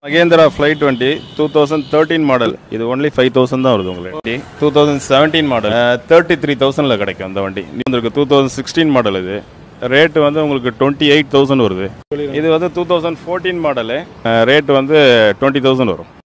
Mahindra fly twenty two thousand thirteen model இது only five thousand தான் வருது உங்களுக்கு two thousand seventeen model thirty three தௌசண்டில் கிடைக்கும் அந்த வண்டி உங்களுக்கு டூ தௌசண்ட் சிக்ஸ்டீன் மாடல் இது ரேட்டு வந்து உங்களுக்கு டுவெண்ட்டி எயிட் தௌசண்ட் வருது இது வந்து two thousand fourteen model rate வந்து டுவெண்ட்டி தௌசண்ட் வரும்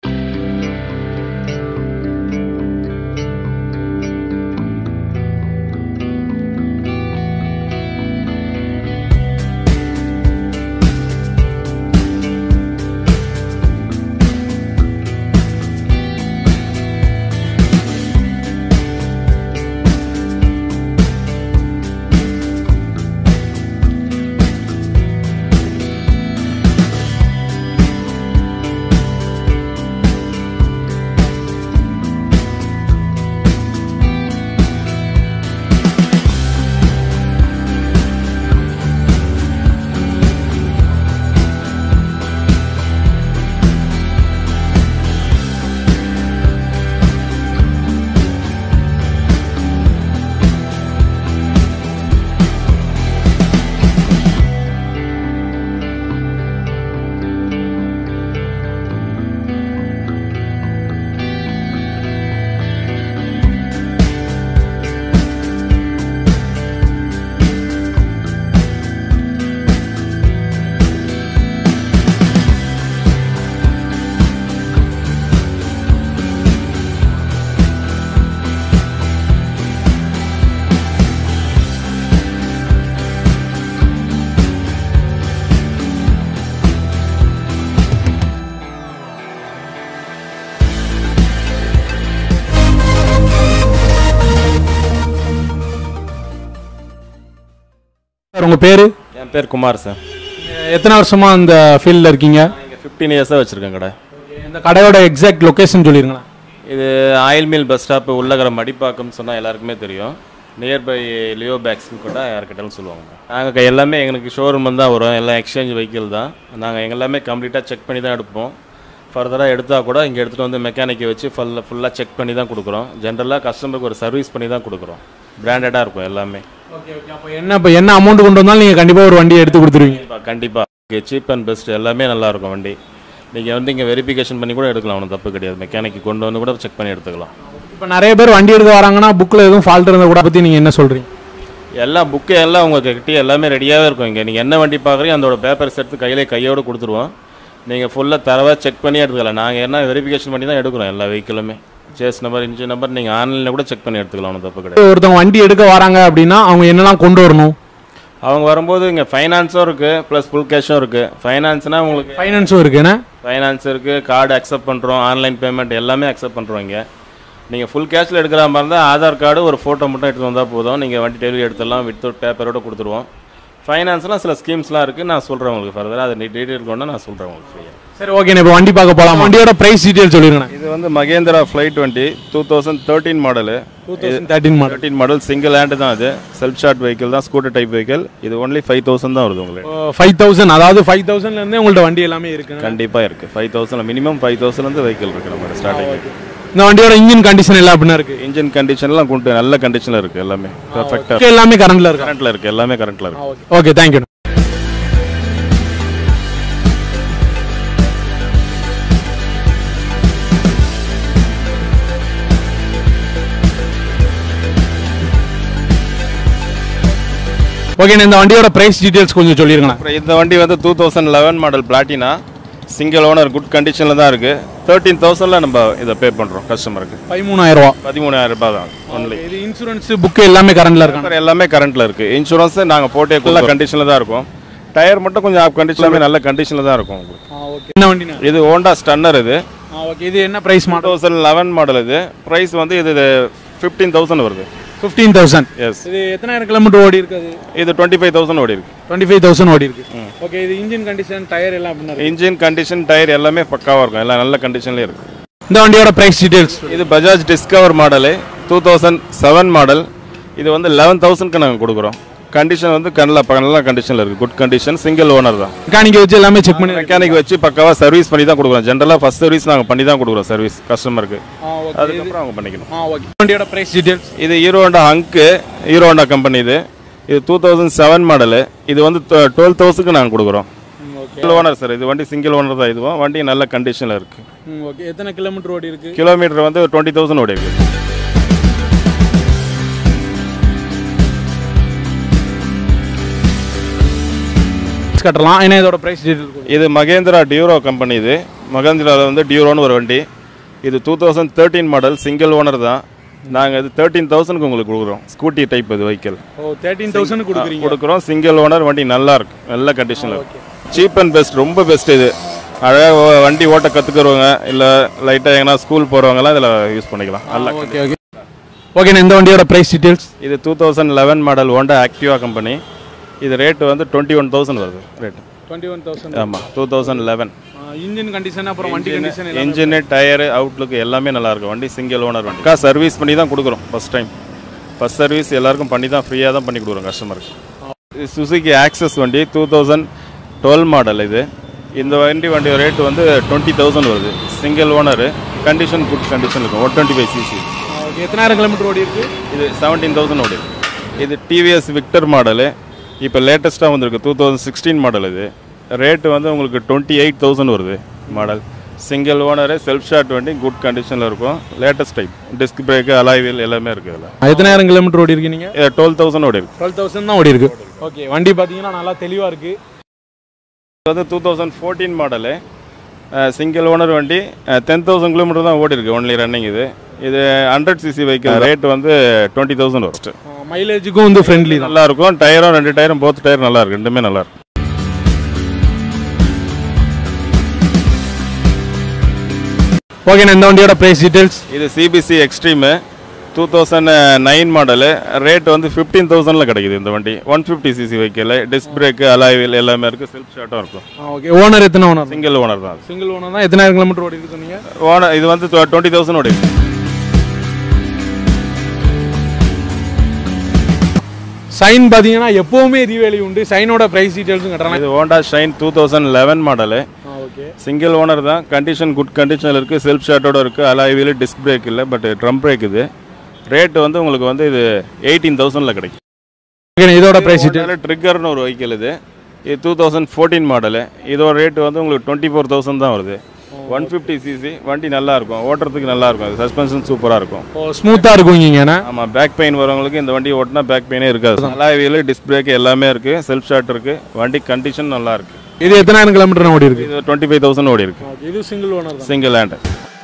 சார் உங்கள் பேர் என் பேர் குமார் சார் எத்தனை வருஷமா இந்த ஃபீல்டில் இருக்கீங்க இங்கே ஃபிஃப்டீன் இயர்ஸாக வச்சுருக்கேன் கடை இந்த கடையோட எக்ஸாக்ட் லொகேஷன் சொல்லிருங்களேன் இது oil mill bus stop Ullagaram மடிப்பாக்கம்னு சொன்னால் எல்லாருக்குமே தெரியும் நியர்பை லியோ பேக்ஸ்னு கூட யார்கிட்டாலும் சொல்லுவாங்க நாங்கள் எல்லாமே எங்களுக்கு ஷோரூம் தான் வரும் எல்லாம் எக்ஸ்சேஞ்ச் வெஹிக்கிள் தான் நாங்கள் எங்க எல்லாமே கம்ப்ளீட்டாக செக் பண்ணி தான் எடுப்போம் ஃபர்தராக எடுத்தால் கூட இங்கே எடுத்துகிட்டு வந்து மெக்கானிக்கை வச்சு ஃபுல்லாக ஃபுல்லாக செக் பண்ணி தான் கொடுக்குறோம் ஜென்ரலாக கஸ்டமருக்கு ஒரு சர்வீஸ் பண்ணி தான் கொடுக்குறோம் பிராண்டடாக இருக்கும் எல்லாமே ஓகே ஓகே அப்போ என்ன இப்போ என்ன அமௌண்ட் கொண்டு வந்தாலும் நீங்கள் கண்டிப்பாக ஒரு வண்டியை எடுத்து கொடுத்துருவீங்க கண்டிப்பாக கண்டிப்பாக சீப் அண்ட் பெஸ்ட் எல்லாமே நல்லா இருக்கும் வண்டி நீங்கள் வந்து இங்கே வெரிஃபிகேஷன் பண்ணி கூட எடுக்கலாம் ஒன்றும் தப்பு கிடையாது மெக்கானிக்கு கொண்டு வந்து கூட செக் பண்ணி எடுத்துக்கலாம் இப்போ நிறைய பேர் வண்டி எடுக்க வராங்கன்னா புக்கில் எதுவும் ஃபால்ட் இருந்தால் கூட பற்றி நீங்கள் என்ன சொல்கிறீங்க எல்லாம் புக்கு எல்லாம் உங்களுக்கு கிட்டே எல்லாமே ரெடியாகவே இருக்கும் இங்கே நீங்கள் என்ன வண்டி பார்க்குறீங்க அதோட பேப்பர்ஸ் எடுத்து கையிலே கையோடு கொடுத்துருவோம் நீங்கள் ஃபுல்லாக தரவாக செக் பண்ணி எடுத்துக்கலாம் நாங்கள் என்ன வெரிஃபிகேஷன் பண்ணி தான் எடுக்கிறோம் எல்லா வெஹிக்கிளுமே சேஸ் நம்பர் இன்ஜின் நம்பர் நீங்கள் ஆன்லைனில் கூட செக் பண்ணி எடுத்துக்கலாம் ஒன்றும் தப்பு கிடையாது ஒருத்தவங்க வண்டி எடுக்க வராங்க அப்படின்னா அவங்க என்னெல்லாம் கொண்டு வரணும் அவங்க வரும்போது இங்கே ஃபைனான்ஸும் இருக்குது ப்ளஸ் ஃபுல் கேஷும் இருக்குது ஃபைனான்ஸ்னால் உங்களுக்கு ஃபைனான்ஸும் இருக்குண்ணே ஃபைனான்ஸ் இருக்குது கார்டு அக்செப்ட் பண்ணுறோம் ஆன்லைன் பேமெண்ட் எல்லாமே அக்செப்ட் பண்ணுறோம் இங்கே நீங்கள் ஃபுல் கேஷில் எடுக்கிற மாதிரி இருந்தால் ஆதார் கார்டு ஒரு ஃபோட்டோ மட்டும் எடுத்து வந்தால் போதும் நீங்கள் வண்டி டெலிவரி எடுத்துடலாம் வித் பேப்பரோட கொடுத்துருவோம் ஃபைனான்ஸ்லாம் சில ஸ்கீம்ஸ்லாம் இருக்குது நான் சொல்கிறேன் உங்களுக்கு ஃபர்தராக அது டீட்டெயில் கொண்டு நான் சொல்கிறேன் உங்களுக்கு ஃப்ரீயாக சரி ஓகே இப்போ வண்டி பார்க்க போகலாம் வண்டியோட ப்ரைஸ் டீட்டெயில் சொல்லிருங்கண்ணே இது வந்து Mahindra fly twenty two thousand thirteen model two thousand thirteen model thirteen model single hand தான் இது செல்ஃப் ஷார்ட் வெஹிக்கிள் தான் ஸ்கூட்டர் டைப் வெஹிக்கிள் இது ஒன்லி ஃபைவ் தௌசண்ட் தான் வருது உங்களுக்கு ஃபைவ் தௌசண்ட் அதாவது ஃபைவ் தௌசண்ட்லேருந்தே உங்கள்ட்ட வண்டி எல்லாமே இருக்குண்ணே கண்டிப்பாக இருக்குது ஃபைவ் தௌசண்ட் மினிமம் ஃபைவ் தௌசண்ட்லேருந்து வெஹிக்கிள் இருக்குது நம்ம ஸ்டார்டிங் இந்த வண்டியோட இன்ஜின் கண்டிஷன் எல்லாம் அப்படின்னா இருக்கு இன்ஜின் கண்டிஷன்லாம் கொண்டு நல்ல கண்டிஷனில் இருக்குது எல்லாமே பர்ஃபெக்டாக Okay, எல்லாமே கரண்ட்ல இருக்கு கரண்ட்டில் இருக்குது எல்லாமே கரண்ட்டில் இருக்குது ஓகே தேங்க்யூ ஓகே இந்த வண்டியோட பிரைஸ் டீடைல்ஸ் கொஞ்சம் சொல்லிருங்களேன் அப்புறம் இந்த வண்டி வந்து two thousand eleven model Platina single owner good கண்டிஷனில் தான் இருக்குது தேர்ட்டீன் தௌசண்டில் நம்ம இதை பே பண்ணுறோம் கஸ்டமருக்கு பதிமூணாயிரம் ரூபா பதிமூணாயிரம் ரூபாய் தான் ஒன்லி இது இன்சூரன்ஸ் புக் எல்லாமே கரண்ட்ல இருக்காங்க பேப்பர் எல்லாமே கரண்ட்டில் இருக்குது இன்சூரன்ஸ் நாங்கள் போட்டே நல்ல கண்டிஷனில் தான் இருக்கும் டயர் மட்டும் கொஞ்சம் ஆஃப் கண்டிஷன் நல்ல கண்டிஷனில் தான் இருக்கும் உங்களுக்கு ஓகே என்ன வண்டினா இது ஹோண்டா ஸ்டன்னர் இது ஓகே இது என்ன price two model thousand eleven model இது ப்ரைஸ் வந்து இது ஃபிஃப்டீன் தௌசண்ட் வருது ஃபிஃப்டீன் தௌசண்ட் எஸ் இது எத்தனாயிரம் கிலோமீட்டர் ஓடி இருக்குது இது டுவெண்ட்டி ஃபைவ் தௌசண்ட் ஓடி இருக்கு டுவெண்ட்டி ஃபைவ் தௌசண்ட் ஓடி இருக்கு ஓகே இது இன்ஜின் கண்டிஷன் டயர் எல்லாம் அப்படின்னா இருக்கு. இன்ஜின் கண்டிஷன் டயர் எல்லாமே பக்காவாக இருக்கும் எல்லாம் நல்ல கண்டிஷன்லேயே இருக்குது இந்த வண்டியோட பிரைஸ் டீடைல்ஸ் இது Bajaj Discover model two thousand seven model இது வந்து லெவன் தௌசண்ட்க்கு நாங்கள் கொடுக்குறோம் கண்டிஷன் வந்து நல்ல நல்ல கண்டிஷனில் இருக்குது குட் கண்டிஷன் சிங்கிள் ஓனர் தான் மெக்கானிக் வச்சு எல்லாமே செக் பண்ணி மெக்கானிக் வச்சு பக்காவாக சர்வீஸ் பண்ணி தான் கொடுக்குறோம் ஜென்ரலாக ஃபஸ்ட் சர்வீஸ் நாங்கள் பண்ணி தான் கொடுக்குறோம் சர்வீஸ் கஸ்டமருக்கு அதுக்கப்புறம் அவங்க பண்ணிக்கணும் ஆ ஓகே வண்டியோட பிரைஸ் டீடைல்ஸ் இது ஹீரோ ஹோண்டா ஹங்க்கு ஹீரோ ஹோண்டா கம்பெனி இது இது டூ தௌசண்ட் செவன் மாடலு இது வந்து டுவெல் தௌசண்ட்க்கு நாங்கள் கொடுக்குறோம் சிங்கிள் ஓனர் சார் இது வண்டி சிங்கிள் ஓனர் தான் இதுவும் வண்டி நல்ல கண்டிஷனில் இருக்குது ம் ஓகே எத்தனை கிலோமீட்டர் ஓடி இருக்கு கிலோமீட்டர் வந்து டுவெண்ட்டி தௌசண்ட் ஓடி இருக்குது கட்டலாம் ஏன்னா இதோட பிரைஸ் டீட்டெயில் இது மகேந்திரா டியூரோ கம்பெனி இது மகேந்திராவில் வந்து டியூரோன்னு ஒரு வண்டி இது two thousand thirteen model single owner தான் நாங்கள் இது தேர்ட்டீன் தௌசண்ட்க்கு உங்களுக்கு கொடுக்குறோம் ஸ்கூட்டி டைப் இது வெஹிக்கிள் ஓ தேர்ட்டீன் தௌசண்ட் கொடுக்குறீங்க கொடுக்குறோம் சிங்கிள் ஓனர் வண்டி நல்லா இருக்கு நல்ல கண்டிஷனில் இருக்கு சீப் அண்ட் பெஸ்ட் ரொம்ப பெஸ்ட் இது அழகாக வண்டி ஓட்ட கற்றுக்கிறவங்க இல்லை லைட்டாக எங்கன்னா ஸ்கூல் போகிறவங்கலாம் இதில் யூஸ் பண்ணிக்கலாம் நல்லா ஓகே ஓகே ஓகேண்ணா இந்த வண்டியோட பிரைஸ் டீட்டெயில்ஸ் இது two thousand eleven model Honda Activa company இது ரேட்டு வந்து டுவெண்ட்டி ஒன் தௌசண்ட் வருது ரேட்டு டுவெண்ட்டி ஒன் தௌசண்ட் ஆமாம் two thousand eleven engine condition அப்புறம் வண்டி கண்டிஷன் இன்ஜினு டயரு அவுட்லுக் எல்லாமே நல்லா இருக்கும் வண்டி சிங்கிள் ஓனர் வண்டி அக்கா சர்வீஸ் பண்ணி தான் கொடுக்குறோம் ஃபஸ்ட் டைம் ஃபஸ்ட் சர்வீஸ் எல்லாருக்கும் பண்ணி தான் ஃப்ரீயாக தான் பண்ணி கொடுக்குறோம் கஸ்டமருக்கு இது சுசுகி ஆக்சஸ் வண்டி டூ தௌசண்ட் டுவெல் மாடல் இது இந்த வண்டி வண்டியோட ரேட் வந்து டுவெண்ட்டி தௌசண்ட் வருது single owner condition good condition இருக்கும் one twenty five CC okay எத்தனாயிரம் கிலோமீட்டர் ஓடி இருக்கு இது செவன்டீன் தௌசண்ட் ஓடி இது டிவிஎஸ் விக்டர் மாடலு இப்போ லேட்டஸ்ட்டாக வந்திருக்கு டூ தௌசண்ட் சிக்ஸ்டீன் மாடல் இது ரேட்டு வந்து உங்களுக்கு டுவெண்ட்டி எயிட் தௌசண்ட் வருது model single owner self start வண்டி குட் கண்டிஷனில் இருக்கும் latest type disc brake alloy wheel எல்லாமே இருக்குது இதில் எத்தனாயிரம் கிலோமீட்டர் ஓடி இருக்கு நீங்க இது டுவெல் தௌசண்ட் ஓடி இருக்கு டுவெல் தௌசண்ட் தான் ஓடி இருக்கு ஓகே வண்டி பார்த்தீங்கன்னா நல்லா தெளிவாக இருக்கு இது வந்து two thousand fourteen model single owner வண்டி டென் தௌசண்ட் கிலோமீட்டர் தான் ஓடி இருக்கு ஒன்லி ரன்னிங் இது இது ஹண்ட்ரட் சிசி வெஹிக்கிள் ரேட் வந்து டுவெண்ட்டி தௌசண்ட் வரும் மைலேஜுக்கும் வந்து ஃப்ரெண்ட்லி தான் நல்லா இருக்கும் டயரும் ரெண்டு டயரும் போத் டயர் நல்லா இருக்கு ரெண்டுமே நல்லா இருக்கும் ஓகேண்ணா இந்த வண்டியோட பிரைஸ் டீட்டெயில்ஸ் இது CBZ extreme two thousand nine model rate வந்து ஃபிஃப்டீன் தௌசண்டில் கிடைக்குது இந்த வண்டி one fifty CC vehicle disc brake alloy wheel எல்லாமே இருக்குது செல்ஃப் ஷாட்டும் இருக்கும் ஓகே ஓனர் எத்தனை ஓனர் சிங்கிள் ஓனர் தான் அது சிங்கிள் ஓனர் தான் எத்தனாயிரம் கிலோமீட்டர் ஓடி இருக்கு சொன்னீங்க ஓனர் இது வந்து டுவெண்ட்டி தௌசண்ட் ஓடி இருக்கு. சைன் பார்த்தீங்கன்னா எப்போவுமே ரீவேலி உண்டு சைனோட பிரைஸ் டீட்டெயில்ஸும் கட்டுறாங்க இது Honda Shine two thousand eleven model okay single owner தான் கண்டிஷன் குட் கண்டிஷனில் இருக்குது செல்ஃப் ஷாட்டோட இருக்குது அலாய்வில் டிஸ்க் பிரேக் இல்லை பட் ட்ரம் பிரேக் இது ரேட் வந்து உங்களுக்கு வந்து இது எயிட்டீன் தௌசண்டில் கிடைக்கும் ஓகே இதோட பிரைஸ் டீட்டெயில் ட்ரிக்கர்னு ஒரு வெஹிக்கிள் இது இது டூ தௌசண்ட் ஃபோர்டீன் மாடலு இதோட ரேட் வந்து உங்களுக்கு டுவெண்ட்டி ஃபோர் தௌசண்ட் தான் வருது ஒன் ஃபிஃப்டி சிசி வண்டி நல்லா இருக்கும் ஓட்டுறதுக்கு நல்லா இருக்கும் அது சஸ்பென்ஷன் சூப்பராக இருக்கும் ஓ ஸ்மூத்தாக இருக்கும் இங்கேண்ணா ஆமாம் பேக் பெயின் வரவங்களுக்கு இந்த வண்டி ஓட்டினா பேக் பெயினே இருக்காது அலாய்வியில் டிஸ்க் பிரேக் எல்லாமே இருக்குது செல்ஃப் ஷாட் இருக்குது வண்டி கண்டிஷன் நல்லா இருக்குது இது எத்தனாயிரம் கிலோமீட்டர் ஓடி இருக்கு இது டுவெண்ட்டி ஃபைவ் தௌசண்ட் ஓடி இருக்கு இது சிங்கிள் ஓனர் தான் சிங்கிள் ஹேண்ட்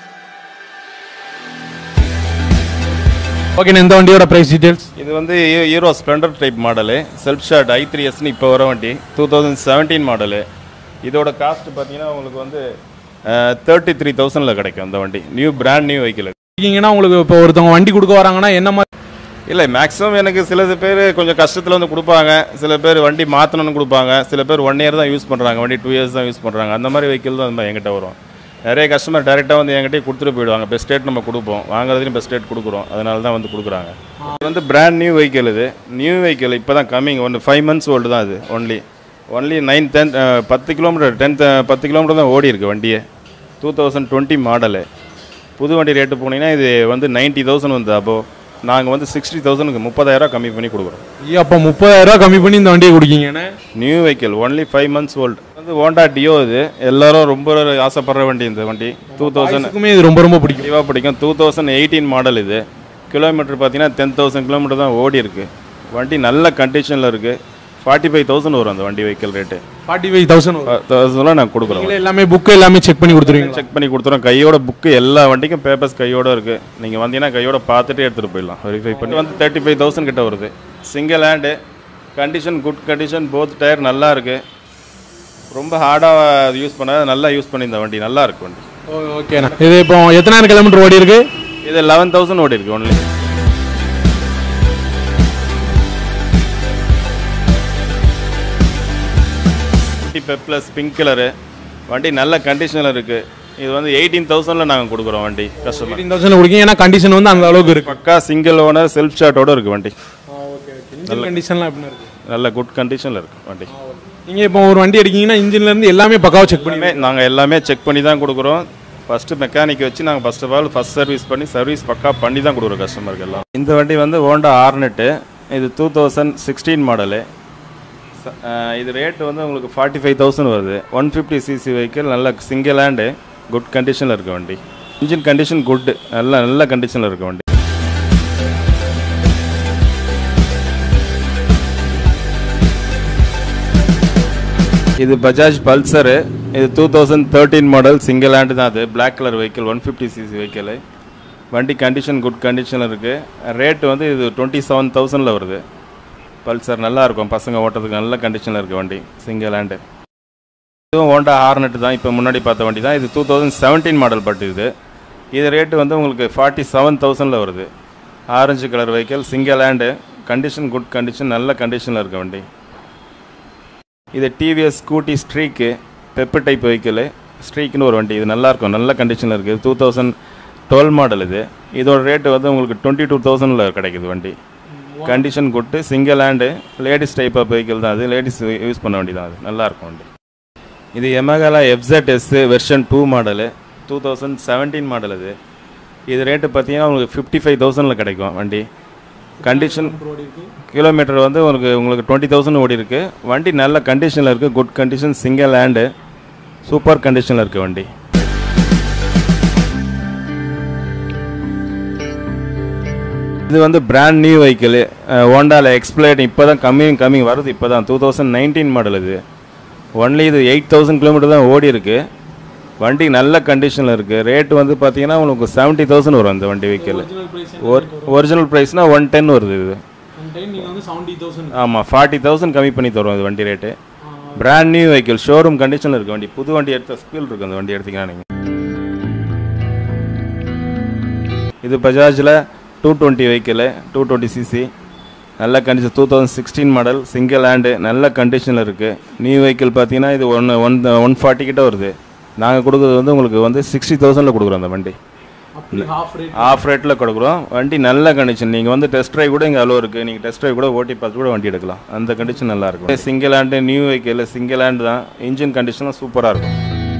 ஓகேண்ணா இந்த வண்டியோட பிரைஸ் டீட்டெயில்ஸ் இது வந்து ஹீ- Hero Splendor type model self start I three எஸ்னு இப்போ வர வண்டி டூ தௌசண்ட் செவன்டீன் மாடலு இதோட காஸ்ட் பார்த்தீங்கன்னா உங்களுக்கு வந்து தேர்ட்டி த்ரீ தௌசண்டில் கிடைக்கும் அந்த வண்டி நியூ பிராண்ட் நியூ வெஹிக்கிள் இருக்கீங்கன்னா உங்களுக்கு இப்போ ஒருத்தவங்க வண்டி கொடுக்க வராங்கன்னா என்ன மாதிரி இல்லை மேக்ஸிமம் எனக்கு சில பேர் கொஞ்சம் கஷ்டத்தில் வந்து கொடுப்பாங்க சில பேர் வண்டி மாற்றணும்னு கொடுப்பாங்க சில பேர் ஒன் இயர் தான் யூஸ் பண்ணுறாங்க வண்டி டூ இயர்ஸ் தான் யூஸ் பண்ணுறாங்க அந்த மாதிரி வெஹிக்கிள் தான் நம்ம எங்கிட்ட வரும் நிறைய கஸ்டமர் டேரெக்டாக வந்து என்கிட்டயே கொடுத்துட்டு போயிடுவாங்க பெஸ்ட் ரேட் நம்ம கொடுப்போம் வாங்குறதுலையும் பெஸ்ட் ரேட் கொடுக்குறோம் அதனால தான் வந்து கொடுக்குறாங்க இது வந்து பிராண்ட் நியூ வெஹிக்கிள் இது நியூ வெஹிக்கிள் இப்போ தான் கம்மிங் ஒன்று ஃபைவ் மந்த்ஸ் ஓல்டு தான் இது ஒன்லி ஒன்லி நைன் டென் பத்து கிலோமீட்டர் டென்த் பத்து கிலோமீட்டர் தான் ஓடி இருக்கு வண்டியே டூ தௌசண்ட் டுவெண்ட்டி மாடலு புது வண்டி ரேட்டு போனீங்கன்னா இது வந்து நைன்ட்டி தௌசண்ட் வந்து அப்போ நாங்கள் வந்து சிக்ஸ்டி தௌசண்ட்க்கு முப்பதாயிரம் கம்மி பண்ணி கொடுக்குறோம் ஐயா அப்போ முப்பதாயிரம் ரூபா கம்மி பண்ணி இந்த வண்டியை கொடுக்கீங்கண்ணே new vehicle only five months old வந்து ஹோண்டா டியோ இது எல்லாரும் ரொம்ப ஆசைப்படுற வண்டி இந்த வண்டி டூ தௌசண்ட் எனக்குமே இது ரொம்ப ரொம்ப பிடிக்கும் தெளிவாக பிடிக்கும் டூ தௌசண்ட் எயிட்டீன் மாடல் இது கிலோமீட்டர் பார்த்தீங்கன்னா டென் தௌசண்ட் கிலோமீட்டர் தான் ஓடி இருக்கு வண்டி நல்ல கண்டிஷனில் இருக்குது ஃபார்ட்டி ஃபைவ் தௌசண்ட் வரும் அந்த வண்டி vehicle rate forty five thousand தௌசண்ட்லாம் நாங்கள் கொடுக்குறோம் நீங்களே எல்லாமே புக்கு எல்லாமே செக் பண்ணி கொடுத்துருவீங்களா செக் பண்ணி கொடுத்துறோம் கையோட புக்கு எல்லா வண்டிக்கும் பேப்பர்ஸ் கையோட இருக்கு நீங்கள் வந்தீங்கன்னா கையோட பார்த்துட்டு எடுத்துகிட்டு போயிடலாம் வெரிஃபை பண்ணி வந்து தேர்ட்டி ஃபைவ் தௌசண்ட் கிட்ட வருது single hand condition good condition both tyre நல்லா இருக்கு ரொம்ப ஹார்டாக யூஸ் பண்ணாத நல்லா யூஸ் பண்ணி இந்த வண்டி நல்லா இருக்கு வண்டி ஓகேண்ணா இது இப்போ எத்தனாயிரம் கிலோமீட்டர் ஓடி இருக்கு இது லெவன் தௌசண்ட் ஓடி இருக்கு ஒன்லி ப்ளஸ் பிங்க் கலரு வண்டி நல்ல கண்டிஷனில் இருக்குது இது வந்து எயிட்டீன் தௌசண்டில் நாங்கள் கொடுக்குறோம் வண்டி கஸ்டமர் எயிட்டீன் தௌசண்ட் கொடுக்கீங்க ஏன்னா கண்டிஷன் வந்து அந்த அளவுக்கு இருக்கு பக்கா சிங்கிள் ஓனர் செல்ஃப் ஷாட்டோட இருக்கு வண்டி ஓகே ஓகே இன்ஜின் கண்டிஷன்லாம் எப்படி இருக்கு நல்ல குட் கண்டிஷனில் இருக்கு வண்டி நீங்கள் இப்போ ஒரு வண்டி எடுக்கீங்கன்னா இன்ஜின்ல இருந்து எல்லாமே பக்காவாக செக் பண்ணி எல்லாமே நாங்கள் எல்லாமே செக் பண்ணி தான் கொடுக்குறோம் ஃபஸ்ட்டு மெக்கானிக் வச்சு நாங்கள் first of all first service பண்ணி சர்வீஸ் பக்கா பண்ணி தான் கொடுக்குறோம் கஸ்டமருக்கு எல்லாம் இந்த வண்டி வந்து ஹோண்டா ஆர்னெட்டு இது டூ தௌசண்ட் சிக்ஸ்டீன் மாடலு ச- அஹ் இது ரேட் வந்து உங்களுக்கு ஃபார்ட்டி ஃபைவ் தௌசண்ட் வருது ஒன் ஃபிஃப்டி சிசி வெஹிக்கிள் நல்ல சிங்கிள் ஹேண்டு குட் கண்டிஷனில் இருக்க வண்டி இன்ஜின் கண்டிஷன் குட் நல்ல நல்ல கண்டிஷனில் இருக்க வண்டி இது பஜாஜ் பல்சரு இது two thousand thirteen model single hand தான் அது Black colour vehicle one fifty CC vehicle வண்டி கண்டிஷன் குட் கண்டிஷனில் இருக்குது ரேட் வந்து இது டுவெண்ட்டி செவன் தௌசண்டில் வருது பல்சர் நல்லா இருக்கும் பசங்க ஓட்டுறதுக்கு நல்ல கண்டிஷனில் இருக்குது வண்டி சிங்கிள் ஹேண்டு இதுவும் ஹோண்டா ஹார்னெட் தான் இப்போ முன்னாடி பார்த்த வண்டி தான் இது two thousand seventeen model but இது இது ரேட்டு வந்து உங்களுக்கு ஃபார்ட்டி செவன் தௌசண்டில் வருது orange colour vehicle single hand condition good condition நல்ல கண்டிஷனில் இருக்க வண்டி இது TVS Scooty Streak pepper type vehicle ஸ்ட்ரீக்னு ஒரு வண்டி இது நல்லாயிருக்கும் நல்ல கண்டிஷனில் இருக்குது டூ தௌசண்ட் டுவெல் மாடல் இது இதோட ரேட்டு வந்து உங்களுக்கு டுவெண்ட்டி டூ தௌசண்டில் கிடைக்குது வண்டி condition good single hand ladies type of vehicle தான் அது லேடிஸ் யூஸ் பண்ண வண்டி தான் அது நல்லாயிருக்கும் வண்டி இது எமகாலா FZ S version two model two thousand seventeen model இது இது ரேட்டு பார்த்தீங்கன்னா உங்களுக்கு ஃபிஃப்டி ஃபைவ் தௌசண்டில் கிடைக்கும் வண்டி கண்டிஷன் கிலோமீட்டர் வந்து உங்களுக்கு உங்களுக்கு டுவெண்ட்டி தௌசண்ட் ஓடி இருக்கு வண்டி நல்ல கண்டிஷனில் இருக்குது good condition single hand super கண்டிஷனில் இருக்குது வண்டி இது வந்து பிராண்ட் நியூ வெஹிக்கிள் ஹோண்டாவில் எக்ஸ்பிளைட் இப்போ தான் கம்மிங் கம்மிங் வருது இப்போ தான் டூ தௌசண்ட் நைன்டீன் மாடல் இது ஒன்லி இது எயிட் தௌசண்ட் கிலோமீட்டர் தான் ஓடி இருக்கு வண்டி நல்ல கண்டிஷனில் இருக்குது ரேட் வந்து பார்த்தீங்கன்னா உங்களுக்கு செவன்ட்டி தௌசண்ட் வரும் அந்த வண்டி வெஹிக்கிள் ஒரிஜினல் ப்ரைஸ்னா ஒன் டென் வருது இது நீங்கள் வந்து செவன்ட்டி தௌசண்ட் ஆமாம் ஃபார்ட்டி தௌசண்ட் கம்மி பண்ணி தருவோம் இது வண்டி rate brand new vehicle showroom கண்டிஷனில் இருக்கு வண்டி புது வண்டி எடுத்த ஸ்பீல் இருக்கு அந்த வண்டி எடுத்தீங்கன்னா நீங்கள் இது பஜாஜில் two twenty vehicle two twenty CC நல்ல condition two thousand sixteen model single hand நல்ல கண்டிஷனில் இருக்குது நியூ வெஹிக்கிள் பார்த்தீங்கன்னா இது ஒன் ஒன் ஒன் ஃபார்ட்டி கிட்ட வருது நாங்கள் கொடுக்குறது வந்து உங்களுக்கு வந்து சிக்ஸ்டி தௌசண்டில் கொடுக்குறோம் அந்த வண்டி அப்படி ஹாஃப் ரேட் ஆஃப் ரேட்டில் கொடுக்குறோம் வண்டி நல்ல கண்டிஷன் நீங்கள் வந்து டெஸ்ட் ட்ரைவ் கூட இங்கே அலோ இருக்குது நீங்கள் டெஸ்ட் ட்ரைவ் கூட ஓட்டி பார்த்து கூட வண்டி எடுக்கலாம் அந்த கண்டிஷன் நல்லா இருக்கும் single hand new vehicle single hand தான் இன்ஜின் கண்டிஷனும் சூப்பராக இருக்கும்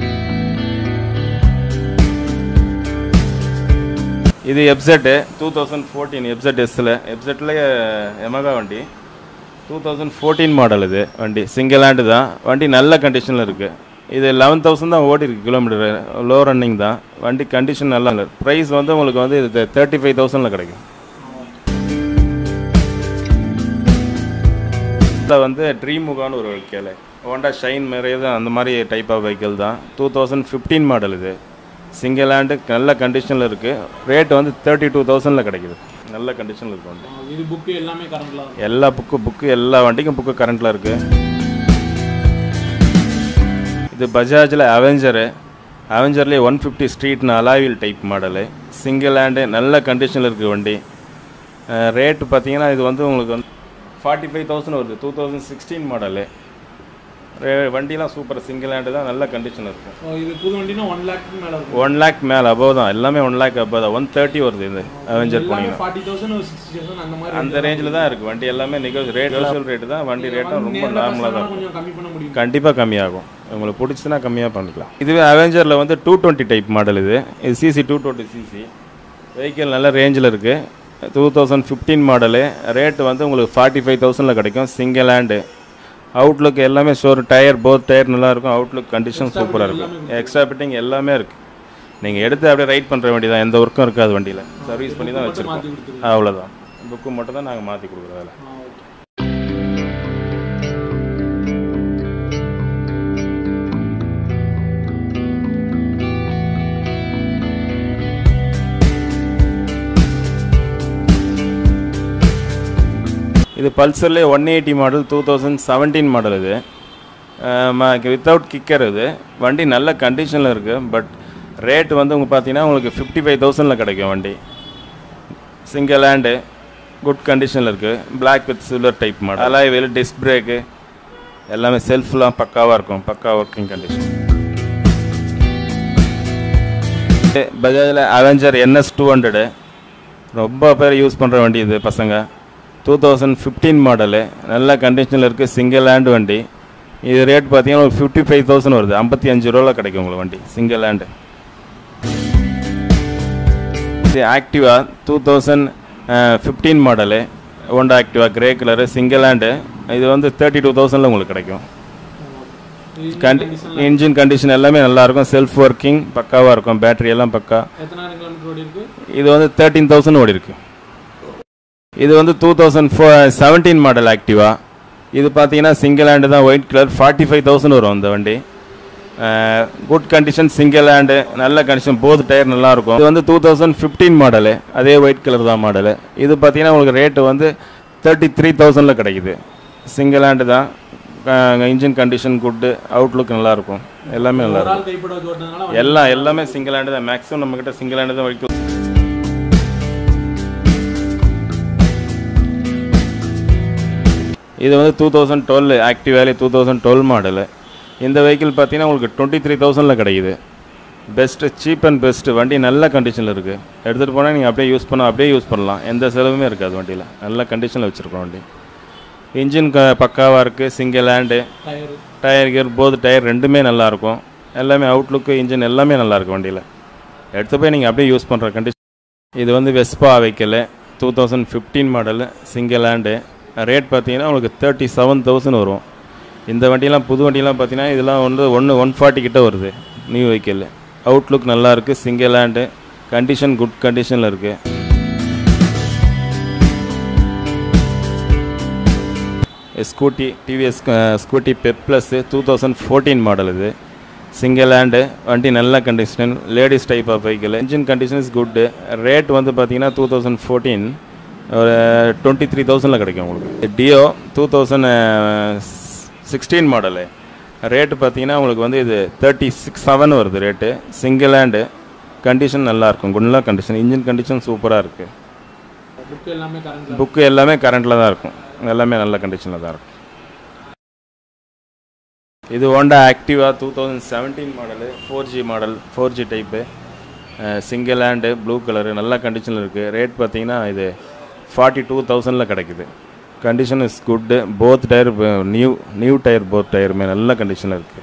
இது FZ two thousand fourteen FZ எஸ்ஸில் எப்செட்டில் எமகா வண்டி டூ தௌசண்ட் ஃபோர்டீன் மாடல் இது வண்டி சிங்கிள் ஹேண்டு தான் வண்டி நல்ல கண்டிஷனில் இருக்குது இது லெவன் தௌசண்ட் தான் ஓடி இருக்கு கிலோமீட்டர் லோ ரன்னிங் தான் வண்டி கண்டிஷன் நல்லா இல்லை ப்ரைஸ் வந்து உங்களுக்கு வந்து இது தேர்ட்டி ஃபைவ் தௌசண்டில் கிடைக்கும் இதில் வந்து ட்ரீமுகான்னு ஒரு வெஹிக்கிள் ஹோண்டா ஷைன் மாதிரி தான் அந்த மாதிரி டைப் ஆஃப் வெஹிக்கிள் தான் டூ தௌசண்ட் ஃபிஃப்டீன் மாடல் இது சிங்கிள் ஹேண்டு நல்ல கண்டிஷனில் இருக்குது ரேட் வந்து தேர்ட்டி டூ தௌசண்டில் கிடைக்குது நல்ல கண்டிஷனில் இருக்கு வண்டி இது புக்கு எல்லாமே கரண்ட்லாம் எல்லா புக்கு புக்கு எல்லா வண்டிக்கும் புக்கு கரண்ட்டில் இருக்குது இது பஜாஜில் அவெஞ்சரு அவெஞ்சர்லேயே ஒன் ஃபிஃப்டி ஸ்ட்ரீட்னு அலாவில் டைப் மாடலு சிங்கிள் ஹேண்டு நல்ல கண்டிஷனில் இருக்குது வண்டி ரேட்டு பார்த்தீங்கன்னா இது வந்து உங்களுக்கு வந்து ஃபார்ட்டி ஃபைவ் தௌசண்ட் வருது டூ தௌசண்ட் சிக்ஸ்டீன் மாடலு வண்டிலாம் சூப்பர் சிங்கிள் ஹேண்டு தான் நல்ல கண்டிஷன் இருக்கும் ஸோ இது புது வண்டினா ஒன் லேக்கு மேலே இருக்கும் ஒன் லேக் மேலே அபோவ் தான் எல்லாமே ஒன் லேக் அபோவ் தான் ஒன் தேர்ட்டி வருது இது அவெஞ்சர் எல்லாமே போனீங்கன்னா ஃபார்ட்டி தௌசண்ட் ஒரு சிக்ஸ்டி தௌசண்ட் அந்த மாதிரி அந்த ரேஞ்சில் தான் இருக்குது வண்டி எல்லாமே நெகோஸ் ரேட் நெகோசியல் ரேட்டு தான் வண்டி ரேட்டும் ரொம்ப நேர்ல நார்மலாக தான் customer கொஞ்சம் கம்மி பண்ண முடியும் கண்டிப்பாக கம்மியாகும் உங்களுக்கு பிடிச்சுன்னா கம்மியாக பண்ணிக்கலாம் இதுவே அவெஞ்சரில் வந்து டூ டுவெண்ட்டி டைப் மாடல் இது இது CC two twenty CC vehicle நல்ல ரேஞ்சில் இருக்குது two thousand fifteen model rate வந்து உங்களுக்கு ஃபார்ட்டி ஃபைவ் தௌசண்டில் கிடைக்கும் சிங்கிள் ஹேண்டு அவுட்லுக் எல்லாமே ஷோர் டயர் போத் டயர் நல்லா இருக்கும் அவுட்லுக் கண்டிஷன் சூப்பராக இருக்கும் எக்ஸ்ட்ரா ஃபிட்டிங் எல்லாமே இருக்குது நீங்கள் எடுத்து அப்படியே ரைட் பண்ணுற வண்டி தான் எந்த ஒர்க்கும் இருக்காது வண்டியில் சர்வீஸ் பண்ணி தான் மாற்றி வச்சுருக்கோம் கொடுத்துருங்க அவ்வளோதான் புக்கு மட்டும் தான் நாங்கள் மாற்றி கொடுக்குறோம் அதில் ஆ, okay. இது பல்சர்லேயே one eighty model two thousand seventeen model இது வித்தவுட் கிக்கர் இது வண்டி நல்ல கண்டிஷனில் இருக்குது பட் ரேட் வந்து உங்களுக்கு பார்த்தீங்கன்னா உங்களுக்கு ஃபிஃப்டி ஃபைவ் தௌசண்டில் கிடைக்கும் வண்டி சிங்கிள் ஹேண்டு குட் கண்டிஷனில் இருக்குது Black with silver type model alloy wheel disc brake எல்லாமே செல்ஃப்லாம் பக்காவாக இருக்கும் பக்கா ஒர்க்கிங் கண்டிஷன் பஜாஜில் அவெஞ்சர் என்எஸ் டூ ஹண்ட்ரடு ரொம்ப பேர் யூஸ் பண்ணுற வண்டி இது பசங்க டூ தௌசண்ட் ஃபிஃப்டீன் மாடலு நல்ல கண்டிஷனில் இருக்குது சிங்கிள் ஹேண்டு வண்டி இது ரேட் பார்த்தீங்கன்னா ஒரு ஃபிஃப்டி ஃபைவ் தௌசண்ட் வருது ஐம்பத்தி அஞ்சு ரூபாவில் கிடைக்கும் உங்களுக்கு வண்டி சிங்கிள் ஹேண்டு இது Activa two thousand fifteen model Honda Activa grey colour single hand இது வந்து தேர்ட்டி டூ தௌசண்டில் உங்களுக்கு கிடைக்கும் கண்டி இன்ஜின் கண்டிஷன் எல்லாமே நல்லா இருக்கும் செல்ஃப் ஒர்க்கிங் பக்காவாக இருக்கும் பேட்டரி எல்லாம் பக்கா எத்தனாயிரம் கிலோமீட்டர் ஓடி இருக்கு இது வந்து தேர்ட்டீன் தௌசண்ட் ஓடி இருக்கு இது வந்து two thousand four seventeen model Activa இது பார்த்தீங்கன்னா சிங்கிள் ஹேண்டு தான் white colour forty five thousand வரும் இந்த வண்டி குட் கண்டிஷன் சிங்கிள் ஹேண்டு நல்ல கண்டிஷன் போத் டயர் நல்லா இருக்கும் இது வந்து டூ தௌசண்ட் ஃபிஃப்டீன் மாடலு அதே ஒயிட் கலர் தான் மாடலு இது பார்த்தீங்கன்னா உங்களுக்கு ரேட்டு வந்து தேர்ட்டி த்ரீ தௌசண்டில் கிடைக்குது சிங்கிள் ஹேண்டு தான் இன்ஜின் கண்டிஷன் குட்டு அவுட்லுக் நல்லா இருக்கும் எல்லாமே நல்லா இருக்கும் ஆள் கைப்பட வச்சு ஓட்டுனதுனால எல்லாம் எல்லாமே சிங்கிள் ஹேண்டு தான் மேக்ஸிமம் நம்மக்கிட்ட சிங்கிள் ஹேண்டு தான் வைக்கும் இது வந்து டூ தௌசண்ட் டுவெல் ஆக்டிவ் வேலி டூ தௌசண்ட் டுவெல் மாடலு இந்த வெஹிக்கிள் பார்த்தீங்கன்னா உங்களுக்கு டுவெண்ட்டி த்ரீ தௌசண்டில் கிடைக்குது பெஸ்ட்டு சீப் அண்ட் பெஸ்ட்டு வண்டி நல்ல கண்டிஷனில் இருக்குது எடுத்துகிட்டு போனால் நீங்கள் அப்படியே யூஸ் பண்ண அப்படியே யூஸ் பண்ணலாம் எந்த செலவுமே இருக்காது வண்டியில் நல்ல கண்டிஷனில் வச்சுருக்கோம் வண்டி இன்ஜின் க பக்காவாக இருக்குது single hand tyre tyre gear both tyre ரெண்டுமே நல்லா இருக்கும் எல்லாமே அவுட்லுக்கு இன்ஜின் எல்லாமே நல்லா இருக்கும் வண்டியில் எடுத்து போய் நீங்கள் அப்படியே யூஸ் பண்ணுற கண்டிஷன் இது வந்து Vespa vehicle two thousand fifteen model single hand rate பார்த்தீங்கன்னா உங்களுக்கு தேர்ட்டி செவன் தௌசண்ட் வரும் இந்த வண்டியெல்லாம் புது வண்டியெல்லாம் பார்த்தீங்கன்னா இதெல்லாம் வந்து ஒன்று ஒன் ஃபார்ட்டி கிட்ட வருது நியூ வெஹிக்கிள் அவுட்லுக் நல்லா இருக்குது சிங்கிள் ஹேண்டு கண்டிஷன் குட் கண்டிஷனில் இருக்குது Scooty TVS Scooty Pep plus two thousand fourteen model இது சிங்கிள் ஹேண்டு வண்டி நல்ல condition ladies type of vehicle engine condition is good rate வந்து பார்த்தீங்கன்னா டூ தௌசண்ட் ஃபோர்டீன் ஒரு டுவெண்ட்டி த்ரீ தௌசண்டில் கிடைக்கும் உங்களுக்கு Dio two thousand sixteen model rate பார்த்தீங்கன்னா உங்களுக்கு வந்து இது தேர்ட்டி சிக்ஸ் செவன் வருது ரேட்டு சிங்கிள் ஹேண்டு கண்டிஷன் நல்லாயிருக்கும் குட்லாம் கண்டிஷன் இன்ஜின் கண்டிஷன் சூப்பராக இருக்குது புக் எல்லாமே கரண்ட் புக்கு எல்லாமே கரண்ட்டில் தான் இருக்கும் எல்லாமே நல்ல கண்டிஷனில் தான் இருக்கும் இது Honda Activa two thousand seventeen model four G model four G type single hand blue colour நல்ல கண்டிஷனில் இருக்குது ரேட் பார்த்தீங்கன்னா இது ஃபார்ட்டி டூ தௌசண்டில் கிடைக்குது condition is good both tyre new new tyre both டயருமே நல்ல கண்டிஷனில் இருக்குது